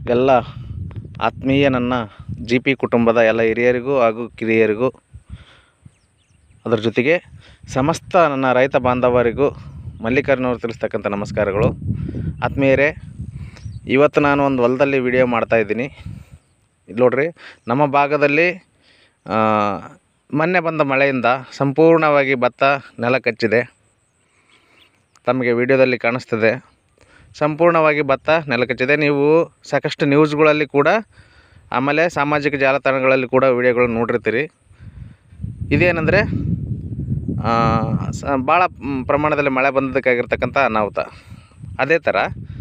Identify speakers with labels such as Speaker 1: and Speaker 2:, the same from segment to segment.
Speaker 1: ಎಲ್ಲ ಆತ್ಮೀಯ ನನ್ನ ಜಿ ಪಿ ಕುಟುಂಬದ ಎಲ್ಲ ಹಿರಿಯರಿಗೂ ಹಾಗೂ ಕಿರಿಯರಿಗೂ ಅದರ ಜೊತೆಗೆ ಸಮಸ್ತ ನನ್ನ ರೈತ ಬಾಂಧವರಿಗೂ ಮಲ್ಲಿಕಾರ್ಜುನವರು ತಿಳಿಸ್ತಕ್ಕಂಥ ನಮಸ್ಕಾರಗಳು ಆತ್ಮೀಯರೇ ಇವತ್ತು ನಾನು ಒಂದು ಹೊಲದಲ್ಲಿ ವಿಡಿಯೋ ಮಾಡ್ತಾಯಿದ್ದೀನಿ ಇಲ್ಲಿ ನೋಡ್ರಿ ನಮ್ಮ ಭಾಗದಲ್ಲಿ ಆ, ಮೊನ್ನೆ ಬಂದ ಮಳೆಯಿಂದ ಸಂಪೂರ್ಣವಾಗಿ ಭತ್ತ ನೆಲ ಕಚ್ಚಿದೆ ತಮಗೆ ವಿಡಿಯೋದಲ್ಲಿ ಕಾಣಿಸ್ತದೆ ಸಂಪೂರ್ಣವಾಗಿ ಭತ್ತ ನೆಲ ಕಚ್ಚಿದೆ ನೀವು ಸಾಕಷ್ಟು ನ್ಯೂಸ್ಗಳಲ್ಲಿ ಕೂಡ ಆಮೇಲೆ ಸಾಮಾಜಿಕ ಜಾಲತಾಣಗಳಲ್ಲಿ ಕೂಡ ವಿಡಿಯೋಗಳನ್ನ ನೋಡಿರ್ತೀರಿ ಇದೇನೆಂದರೆ ಭಾಳ ಪ್ರಮಾಣದಲ್ಲಿ ಮಳೆ ಬಂದದಕ್ಕಾಗಿರ್ತಕ್ಕಂಥ ಅನಾಹುತ ಅದೇ ಥರ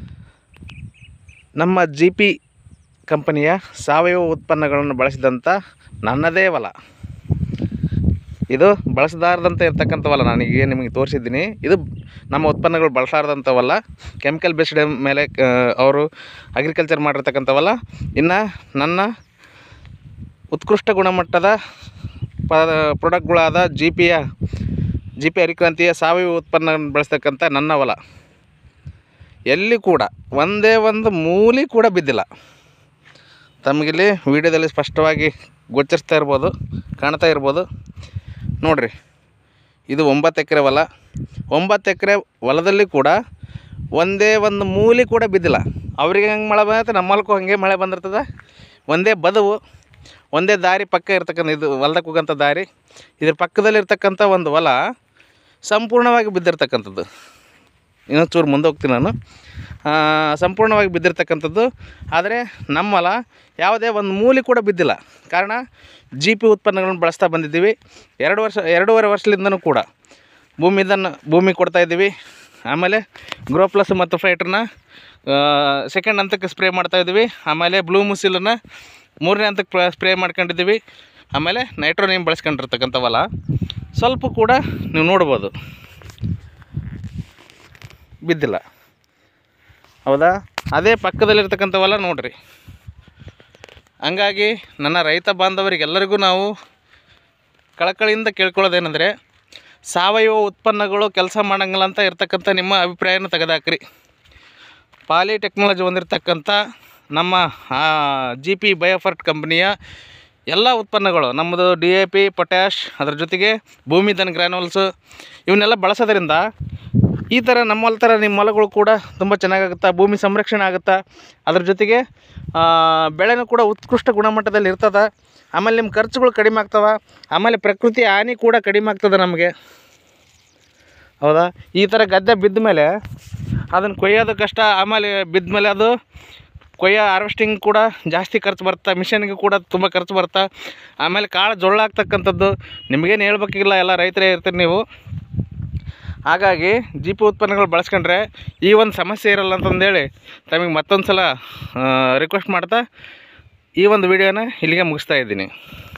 Speaker 1: ನಮ್ಮ ಜಿ ಪಿ ಕಂಪನಿಯ ಸಾವಯವ ಉತ್ಪನ್ನಗಳನ್ನು ಬಳಸಿದಂಥ ನನ್ನದೇ ಹೊಲ ಇದು ಬಳಸದಾರ್ದಂತೆ ಇರ್ತಕ್ಕಂಥ ಹೊಲ ನಾನೀಗ ನಿಮಗೆ ತೋರಿಸಿದ್ದೀನಿ ಇದು ನಮ್ಮ ಉತ್ಪನ್ನಗಳು ಬಳಸಲಾರ್ದಂಥವಲ್ಲ ಕೆಮಿಕಲ್ ಬೇಸ್ಡ್ ಮೇಲೆ ಕ- ಅವರು ಅಗ್ರಿಕಲ್ಚರ್ ಮಾಡಿರ್ತಕ್ಕಂಥವಲ್ಲ ಇನ್ನು ನನ್ನ ಉತ್ಕೃಷ್ಟ ಗುಣಮಟ್ಟದ ಪ ಪ್ರಾಡಕ್ಟ್ಗಳಾದ ಜಿ ಪಿಯ ಜಿ ಪಿ ಹರಿಕ್ರಾಂತಿಯ ಸಾವಯವ ಉತ್ಪನ್ನ ಬಳಸ್ತಕ್ಕಂಥ ನನ್ನ ಹೊಲ ಎಲ್ಲಿ ಕೂಡ ಒಂದೇ ಒಂದು ಮೂಲಿ ಕೂಡ ಬಿದ್ದಿಲ್ಲ ತಮಗಿಲ್ಲಿ ವಿಡಿಯೋದಲ್ಲಿ ಸ್ಪಷ್ಟವಾಗಿ ಗೋಚರಿಸ್ತಾ ಇರ್ಬೋದು ಕಾಣ್ತಾ ಇರ್ಬೋದು ನೋಡಿರಿ ಇದು ಒಂಬತ್ತು ಎಕರೆ ಹೊಲ ಒಂಬತ್ತು ಎಕರೆ ಹೊಲದಲ್ಲಿ ಕೂಡ ಒಂದೇ ಒಂದು ಮೂಲಿ ಕೂಡ ಬಿದ್ದಿಲ್ಲ ಅವ್ರಿಗೆ ಹೆಂಗೆ ಮಳೆ ಬಂದೈತೆ ನಮ್ಮ ಹೊಲಕ್ಕೂ ಹಾಗೆ ಮಳೆ ಬಂದಿರ್ತದೆ ಒಂದೇ ಬದುವು ಒಂದೇ ದಾರಿ ಪಕ್ಕ ಇರ್ತಕ್ಕಂಥ ಇದು ಹೊಲ್ದಕ್ಕೆ ಹೋಗೋಂಥ ದಾರಿ ಇದ್ರ ಪಕ್ಕದಲ್ಲಿ ಇರ್ತಕ್ಕಂಥ ಒಂದು ಹೊಲ ಸಂಪೂರ್ಣವಾಗಿ ಬಿದ್ದಿರ್ತಕ್ಕಂಥದ್ದು ಇನ್ನೊಂದು ಚೂರು ಮುಂದೆ ಹೋಗ್ತೀನಿ ನಾನು ಆ, ಸಂಪೂರ್ಣವಾಗಿ ಬಿದ್ದಿರ್ತಕ್ಕಂಥದ್ದು ಆದರೆ ನಮ್ಮ ಹೊಲ ಯಾವುದೇ ಒಂದು ಮೂಲಿ ಕೂಡ ಬಿದ್ದಿಲ್ಲ ಕಾರಣ ಜಿ ಪಿ ಉತ್ಪನ್ನಗಳನ್ನು ಬಳಸ್ತಾ ಬಂದಿದ್ದೀವಿ ಎರಡು ವರ್ಷ ಎರಡೂವರೆ ವರ್ಷದಿಂದನೂ ಕೂಡ ಭೂಮಿ ಇದನ್ನು ಭೂಮಿ ಕೊಡ್ತಾ ಇದ್ದೀವಿ ಆಮೇಲೆ ಗ್ರೋ ಪ್ಲಸ್ ಮತ್ತು ಫೈಟ್ರನ್ನ ಸೆಕೆಂಡ್ ಹಂತಕ್ಕೆ ಸ್ಪ್ರೇ ಮಾಡ್ತಾ ಇದ್ದೀವಿ ಆಮೇಲೆ ಬ್ಲೂ ಮುಸಿಲನ್ನು ಮೂರನೇ ಹಂತಕ್ಕೆ ಸ್ಪ್ರೇ ಮಾಡ್ಕೊಂಡಿದ್ದೀವಿ ಆಮೇಲೆ ನೈಟ್ರೋನಿಯಮ್ ಬಳಸ್ಕೊಂಡಿರ್ತಕ್ಕಂಥ ಹೊಲ ಸ್ವಲ್ಪ ಕೂಡ ನೀವು ನೋಡ್ಬೋದು ಬಿದ್ದಿಲ್ಲ ಹೌದಾ ಅದೇ ಪಕ್ಕದಲ್ಲಿರ್ತಕ್ಕಂಥ ಹೊಲ ನೋಡ್ರಿ ಹಂಗಾಗಿ ನನ್ನ ರೈತ ಬಾಂಧವರಿಗೆಲ್ಲರಿಗೂ ನಾವು ಕಳಕಳಿಯಿಂದ ಕೇಳ್ಕೊಳ್ಳೋದೇನೆಂದರೆ ಸಾವಯವ ಉತ್ಪನ್ನಗಳು ಕೆಲಸ ಮಾಡಂಗಿಲ್ಲ ಅಂತ ಇರ್ತಕ್ಕಂಥ ನಿಮ್ಮ ಅಭಿಪ್ರಾಯನ ತೆಗೆದಾಕ್ರಿ ಪಾಲಿ ಟೆಕ್ನಾಲಜಿ ಹೊಂದಿರತಕ್ಕಂಥ ನಮ್ಮ ಜಿ ಪಿ ಬಯೋಫರ್ಟ್ ಕಂಪ್ನಿಯ ಎಲ್ಲ ಉತ್ಪನ್ನಗಳು ನಮ್ಮದು ಡಿ ಎ ಪಿ ಪೊಟ್ಯಾಶ್ ಅದ್ರ ಜೊತೆಗೆ ಭೂಮಿಧನ್ ಗ್ರ್ಯಾನುವಲ್ಸು ಇವನ್ನೆಲ್ಲ ಬಳಸೋದ್ರಿಂದ ಈ ಥರ ನಮ್ಮ ಹೊಲ ಥರ ನಿಮ್ಮ ಹೊಲಗಳು ಕೂಡ ತುಂಬ ಚೆನ್ನಾಗಾಗುತ್ತಾ ಭೂಮಿ ಸಂರಕ್ಷಣೆ ಆಗುತ್ತಾ ಅದ್ರ ಜೊತೆಗೆ ಆ, ಬೆಳೆನೂ ಕೂಡ ಉತ್ಕೃಷ್ಟ ಗುಣಮಟ್ಟದಲ್ಲಿ ಇರ್ತದೆ ಆಮೇಲೆ ನಿಮ್ಮ ಖರ್ಚುಗಳು ಕಡಿಮೆ ಆಗ್ತವೆ ಆಮೇಲೆ ಪ್ರಕೃತಿ ಹಾನಿ ಕೂಡ ಕಡಿಮೆ ಆಗ್ತದೆ ನಮಗೆ ಹೌದಾ ಈ ಥರ ಗದ್ದೆ ಬಿದ್ದ ಮೇಲೆ ಅದನ್ನು ಕೊಯ್ಯೋದು ಕಷ್ಟ ಆಮೇಲೆ ಬಿದ್ದ ಮೇಲೆ ಅದು ಕೊಯ್ಯೋ ಹಾರ್ವೆಸ್ಟಿಂಗ್ ಕೂಡ ಜಾಸ್ತಿ ಖರ್ಚು ಬರುತ್ತೆ ಮಿಷನ್ಗೆ ಕೂಡ ತುಂಬ ಖರ್ಚು ಬರುತ್ತೆ ಆಮೇಲೆ ಕಾಳು ಜೊಳ್ಳಾಗ್ತಕ್ಕಂಥದ್ದು ನಿಮಗೇನು ಹೇಳ್ಬೇಕಿಲ್ಲ ಎಲ್ಲ ರೈತರೇ ಇರ್ತೀರಿ ನೀವು ಹಾಗಾಗಿ ಜಿ ಪಿ ಉತ್ಪನ್ನಗಳು ಬಳಸ್ಕೊಂಡ್ರೆ ಈ ಒಂದು ಸಮಸ್ಯೆ ಇರಲ್ಲ ಅಂತಂದೇಳಿ ತಮಗೆ ಮತ್ತೊಂದು ಸಲ ರಿಕ್ವೆಸ್ಟ್ ಮಾಡ್ತಾ ಈ ಒಂದು ವಿಡಿಯೋನ ಇಲ್ಲಿಗೆ ಮುಗಿಸ್ತಾ ಇದ್ದೀನಿ